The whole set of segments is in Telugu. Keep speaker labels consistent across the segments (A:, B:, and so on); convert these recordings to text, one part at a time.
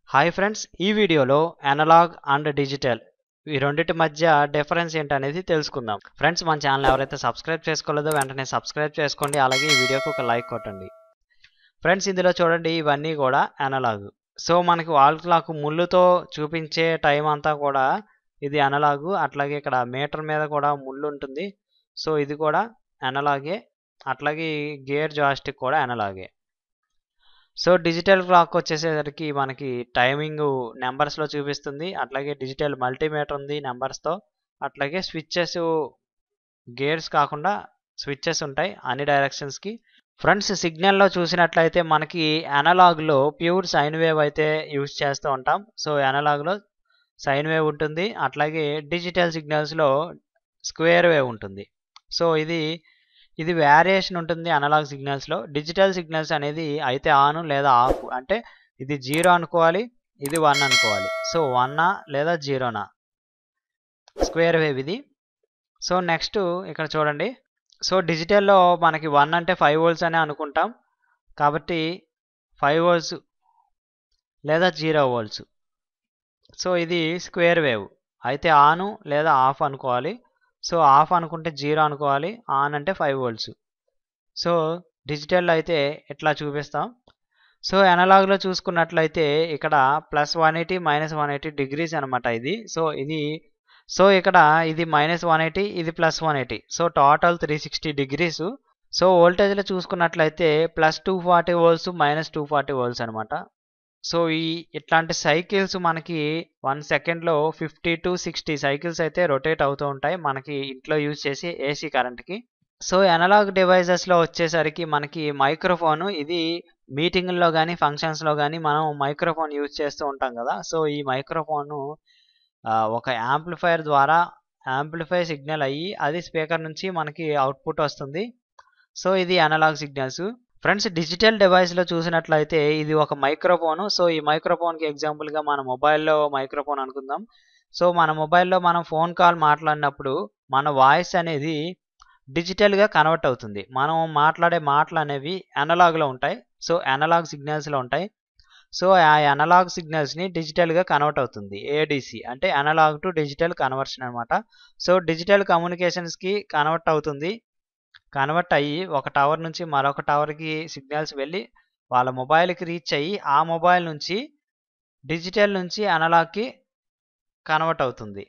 A: హాయ్ ఫ్రెండ్స్ ఈ వీడియోలో అనలాగ్ అండ్ డిజిటల్ ఈ రెండింటి మధ్య డిఫరెన్స్ ఏంటనేది తెలుసుకుందాం ఫ్రెండ్స్ మన ఛానల్ ఎవరైతే సబ్స్క్రైబ్ చేసుకోలేదో వెంటనే సబ్స్క్రైబ్ చేసుకోండి అలాగే ఈ వీడియోకి ఒక లైక్ కొట్టండి ఫ్రెండ్స్ ఇందులో చూడండి ఇవన్నీ కూడా అనలాగ్ సో మనకి వాల్ క్లాక్ ముళ్ళుతో చూపించే టైం అంతా కూడా ఇది అనలాగు అట్లాగే ఇక్కడ మీటర్ మీద కూడా ముళ్ళు ఉంటుంది సో ఇది కూడా అనలాగే అట్లాగే గేర్ జాస్టిక్ కూడా అనలాగే సో డిజిటల్ క్లాక్ వచ్చేసరికి మనకి టైమింగ్ నెంబర్స్లో చూపిస్తుంది అట్లాగే డిజిటల్ మల్టీమీటర్ ఉంది నెంబర్స్తో అట్లాగే స్విచ్చెస్ గేర్స్ కాకుండా స్విచ్చెస్ ఉంటాయి అన్ని డైరెక్షన్స్కి ఫ్రంట్స్ సిగ్నల్లో చూసినట్లయితే మనకి అనలాగ్లో ప్యూర్ సైన్ వేవ్ అయితే యూజ్ చేస్తూ ఉంటాం సో అనలాగ్లో సైన్ వేవ్ ఉంటుంది అట్లాగే డిజిటల్ సిగ్నల్స్లో స్క్వేర్ వేవ్ ఉంటుంది సో ఇది ఇది వేరియేషన్ ఉంటుంది అనలాగ్ సిగ్నల్స్లో డిజిటల్ సిగ్నల్స్ అనేది అయితే ఆన్ లేదా ఆఫ్ అంటే ఇది జీరో అనుకోవాలి ఇది వన్ అనుకోవాలి సో వన్నా లేదా జీరోనా స్క్వేర్ వేవ్ ఇది సో నెక్స్ట్ ఇక్కడ చూడండి సో డిజిటల్లో మనకి వన్ అంటే ఫైవ్ వోల్ట్స్ అని అనుకుంటాం కాబట్టి ఫైవ్ వోల్ట్స్ లేదా జీరో వోల్ట్స్ సో ఇది స్క్వేర్ వేవ్ అయితే ఆను లేదా ఆఫ్ అనుకోవాలి సో ఆఫ్ అనుకుంటే జీరో అనుకోవాలి ఆన్ అంటే ఫైవ్ వోల్ట్స్ సో డిజిటల్ అయితే ఇట్లా చూపిస్తాం సో అనలాగ్లో చూసుకున్నట్లయితే ఇక్కడ plus one eighty minus one eighty degrees అనమాట ఇది సో ఇది సో ఇక్కడ ఇది మైనస్ వన్ ఎయిటీ ఇది plus one eighty so total three sixty degrees so వోల్టేజ్లో చూసుకున్నట్లయితే plus two forty volts minus two forty volts అనమాట సో ఈ ఇట్లాంటి సైకిల్స్ మనకి వన్ సెకండ్లో ఫిఫ్టీ టు సిక్స్టీ సైకిల్స్ అయితే రొటేట్ అవుతూ ఉంటాయి మనకి ఇంట్లో యూజ్ చేసి ఏసీ కరెంట్కి సో అనలాగ్ డివైజెస్లో వచ్చేసరికి మనకి మైక్రోఫోన్ ఇది మీటింగ్లో కానీ ఫంక్షన్స్లో కానీ మనం మైక్రోఫోన్ యూజ్ చేస్తూ ఉంటాం కదా సో ఈ మైక్రోఫోను ఒక యాంప్లిఫైర్ ద్వారా యాంప్లిఫై సిగ్నల్ అయ్యి అది స్పీకర్ నుంచి మనకి అవుట్పుట్ వస్తుంది సో ఇది అనలాగ్ సిగ్నల్స్ ఫ్రెండ్స్ డిజిటల్ డివైస్లో చూసినట్లయితే ఇది ఒక మైక్రోఫోన్ సో ఈ మైక్రోఫోన్కి ఎగ్జాంపుల్గా మన మొబైల్లో మైక్రోఫోన్ అనుకుందాం సో మన మొబైల్లో మనం ఫోన్ కాల్ మాట్లాడినప్పుడు మన వాయిస్ అనేది డిజిటల్గా కన్వర్ట్ అవుతుంది మనం మాట్లాడే మాటలు అనేవి అనలాగ్లో ఉంటాయి సో అనలాగ్ సిగ్నల్స్లో ఉంటాయి సో ఆ అనలాగ్ సిగ్నల్స్ని డిజిటల్గా కన్వర్ట్ అవుతుంది ఏడిసి అంటే అనలాగ్ టు డిజిటల్ కన్వర్షన్ అనమాట సో డిజిటల్ కమ్యూనికేషన్స్కి కన్వర్ట్ అవుతుంది కన్వర్ట్ అయ్యి ఒక టవర్ నుంచి మరొక టవర్కి సిగ్నల్స్ వెళ్ళి వాళ్ళ మొబైల్కి రీచ్ అయ్యి ఆ మొబైల్ నుంచి డిజిటల్ నుంచి అనలాగ్కి కన్వర్ట్ అవుతుంది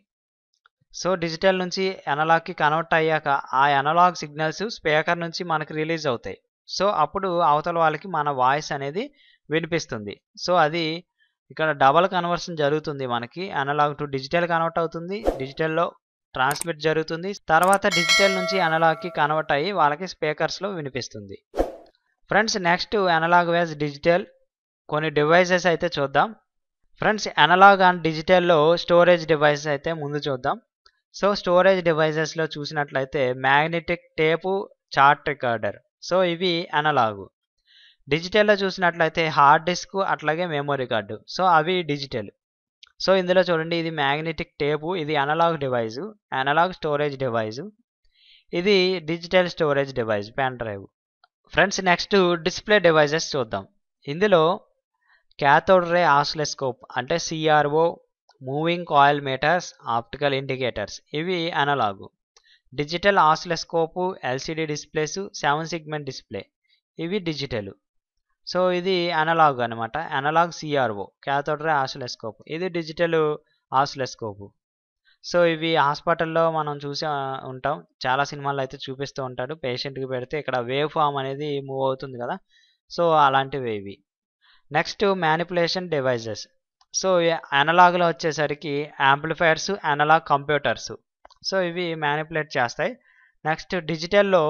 A: సో డిజిటల్ నుంచి అనలాగ్కి కన్వర్ట్ అయ్యాక ఆ అనలాగ్ సిగ్నల్స్ స్పీకర్ నుంచి మనకి రిలీజ్ అవుతాయి సో అప్పుడు అవతల వాళ్ళకి మన వాయిస్ అనేది వినిపిస్తుంది సో అది ఇక్కడ డబల్ కన్వర్షన్ జరుగుతుంది మనకి అనలాగ్ టు డిజిటల్ కన్వర్ట్ అవుతుంది డిజిటల్లో ట్రాన్స్మిట్ జరుగుతుంది తర్వాత డిజిటల్ నుంచి అనలాగ్కి కన్వర్ట్ అయ్యి వాళ్ళకి స్పీకర్స్లో వినిపిస్తుంది friends next analogue ways digital కొన్ని డివైసెస్ అయితే చూద్దాం ఫ్రెండ్స్ అనలాగ్ అండ్ డిజిటల్లో స్టోరేజ్ డివైసెస్ అయితే ముందు చూద్దాం సో స్టోరేజ్ డివైసెస్లో చూసినట్లయితే magnetic tape chart recorder so ఇవి అనలాగు డిజిటల్లో చూసినట్లయితే హార్డ్ డిస్క్ అట్లాగే మెమొరీ కార్డు సో అవి డిజిటల్ సో ఇందులో చూడండి ఇది మ్యాగ్నెటిక్ టేపు ఇది analogue device analogue storage device ఇది digital storage device pen drive friends next display devices చూద్దాం ఇందులో క్యాథోడ్ రే ఆసిలోస్కోప్ అంటే CRO moving coil meters optical indicators ఇవి analogue digital oscilloscope LCD displays seven segment display ఇవి డిజిటల్ సో ఇది అనలాగ్ అనమాట analogue CRO cathode ray oscilloscope ఇది డిజిటల్ ఆసిలోస్కోప్ సో ఇవి హాస్పిటల్లో మనం చూసి ఉంటాం చాలా సినిమాల్లో అయితే చూపిస్తూ ఉంటాడు పేషెంట్కి పెడితే ఇక్కడ వేవ్ ఫామ్ అనేది మూవ్ అవుతుంది కదా సో అలాంటివి ఇవి నెక్స్ట్ మ్యానిపులేషన్ డివైజెస్ సో అనలాగ్లో వచ్చేసరికి యాంప్లిఫైర్స్ అనలాగ్ కంప్యూటర్స్ సో ఇవి మ్యానిపులేట్ చేస్తాయి నెక్స్ట్ డిజిటల్లో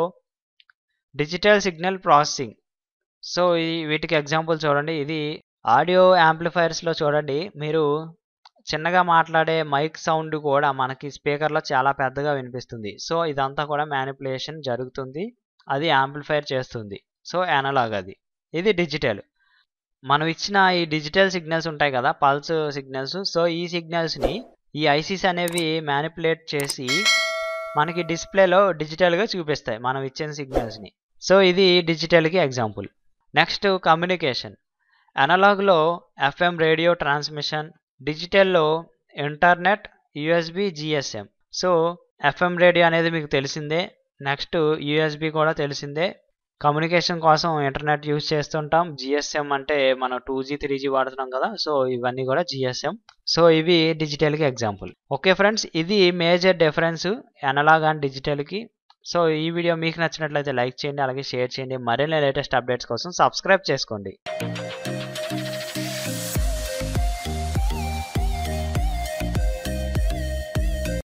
A: డిజిటల్ సిగ్నల్ ప్రాసెసింగ్ సో ఈ వీటికి ఎగ్జాంపుల్ చూడండి ఇది ఆడియో యాంప్లిఫైర్స్లో చూడండి మీరు చిన్నగా మాట్లాడే మైక్ సౌండ్ కూడా మనకి స్పీకర్లో చాలా పెద్దగా వినిపిస్తుంది సో ఇదంతా కూడా మ్యానిపులేషన్ జరుగుతుంది అది యాంప్లిఫైర్ చేస్తుంది సో అనలాగ్ అది ఇది డిజిటల్ మనం ఇచ్చిన ఈ డిజిటల్ సిగ్నల్స్ ఉంటాయి కదా పల్స్ సిగ్నల్స్ సో ఈ సిగ్నల్స్ని ఈ ఐసీస్ అనేవి మ్యానిపులేట్ చేసి మనకి డిస్ప్లేలో డిజిటల్గా చూపిస్తాయి మనం ఇచ్చిన సిగ్నల్స్ని సో ఇది డిజిటల్కి ఎగ్జాంపుల్ నెక్స్ట్ కమ్యూనికేషన్ అనలాగ్లో ఎఫ్ఎం రేడియో ట్రాన్స్మిషన్ డిజిటల్లో internet USB GSM so FM radio అనేది మీకు తెలిసిందే నెక్స్ట్ యూఎస్బి కూడా తెలిసిందే కమ్యూనికేషన్ కోసం ఇంటర్నెట్ యూజ్ చేస్తుంటాం జిఎస్ఎం అంటే మనం టూ జీ త్రీ జీ వాడుతున్నాం కదా సో ఇవన్నీ కూడా జిఎస్ఎం సో ఇవి డిజిటల్కి ఎగ్జాంపుల్ ఓకే ఫ్రెండ్స్ ఇది మేజర్ డిఫరెన్స్ అనలాగ్ అండ్ డిజిటల్కి సో ఈ వీడియో మీకు నచ్చినట్లయితే లైక్ చేయండి అలాగే షేర్ చేయండి మరిన్ని లేటెస్ట్ అప్డేట్స్ కోసం సబ్స్క్రైబ్ చేసుకోండి